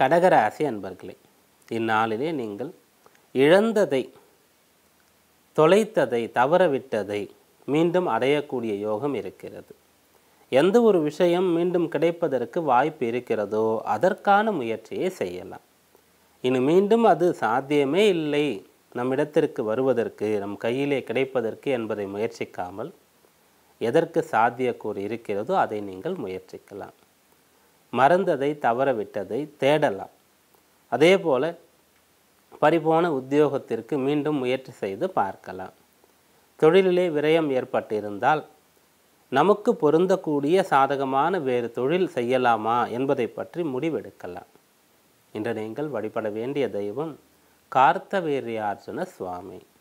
கடகராசி அன்பர்களே இந்நாளிலே நீங்கள் இழந்ததை தொலைத்ததை தவறவிட்டதை மீண்டும் அடையக்கூடிய யோகம் இருக்கிறது எந்த ஒரு விஷயம் மீண்டும் கிடைப்பதற்கு வாய்ப்பு இருக்கிறதோ அதற்கான முயற்சியை செய்யலாம் இனி மீண்டும் அது சாத்தியமே இல்லை நம்மிடத்திற்கு வருவதற்கு நம் கையிலே கிடைப்பதற்கு என்பதை முயற்சிக்காமல் எதற்கு சாத்தியக்கூறு இருக்கிறதோ அதை நீங்கள் முயற்சிக்கலாம் மறந்ததை தவறவிட்டதை தேடலாம் அதே போல பறிபோன உத்தியோகத்திற்கு மீண்டும் முயற்சி செய்து பார்க்கலாம் தொழிலிலே விரயம் ஏற்பட்டிருந்தால் நமக்கு பொருந்தக்கூடிய சாதகமான வேறு தொழில் செய்யலாமா என்பதை பற்றி முடிவெடுக்கலாம் இன்று நீங்கள் வழிபட வேண்டிய தெய்வம் கார்த்தவீர்யார்ஜுன சுவாமி